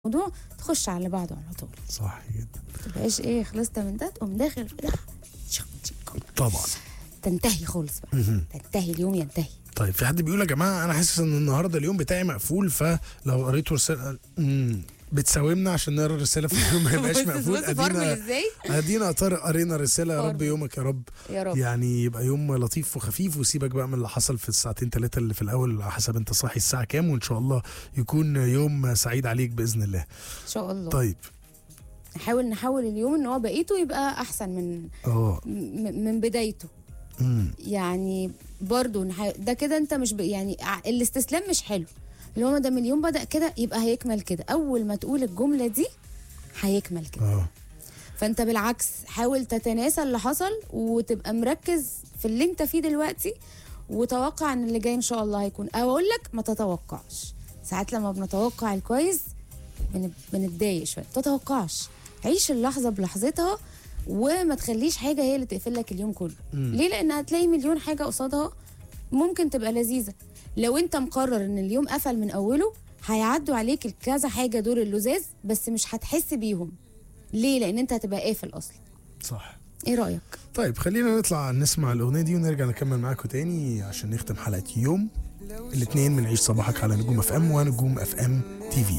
الموضوع تخش على اللي بعده على طول صح جدا ما تبقاش ايه خلصت من ده تقوم داخل في ده تشك تشك. طبعا تنتهي خالص بقى مهم. تنتهي اليوم ينتهي طيب في حد بيقول يا جماعه انا حاسس ان النهارده اليوم بتاعي مقفول فلو قريت رساله امم بتساومنا عشان نقرا الرساله في اليوم ما يبقاش بص- مقفول بص فرمل ادينا ازاي ادينا طارق قرينا الرساله يا رب فرمل. يومك يا رب يا رب يعني يبقى يوم لطيف وخفيف وسيبك بقى من اللي حصل في الساعتين ثلاثه اللي في الاول على حسب انت صاحي الساعه كام وان شاء الله يكون يوم سعيد عليك باذن الله ان شاء الله طيب نحاول نحول اليوم ان هو بقيته يبقى احسن من اه م- من بدايته امم يعني برضو نح- ده كده انت مش ب... يعني ع- الاستسلام مش حلو اللي هو ما دام اليوم بدأ كده يبقى هيكمل كده اول ما تقول الجملة دي هيكمل كده اه فانت بالعكس حاول تتناسى اللي حصل وتبقى مركز في اللي انت فيه دلوقتي وتوقع ان اللي جاي ان شاء الله هيكون او اقول لك ما تتوقعش ساعات لما بنتوقع الكويس بن- بنتضايق شويه ما تتوقعش عيش اللحظه بلحظتها وما تخليش حاجه هي اللي تقفل لك اليوم كله مم. ليه لان هتلاقي مليون حاجه قصادها ممكن تبقى لذيذه لو انت مقرر ان اليوم قفل من اوله هيعدوا عليك الكذا حاجه دول اللزاز بس مش هتحس بيهم ليه لان انت هتبقى قافل اصلا صح ايه رايك طيب خلينا نطلع نسمع الاغنيه دي ونرجع نكمل معاكم تاني عشان نختم حلقه يوم الاثنين من عيش صباحك على نجوم اف ام ونجوم اف ام تي في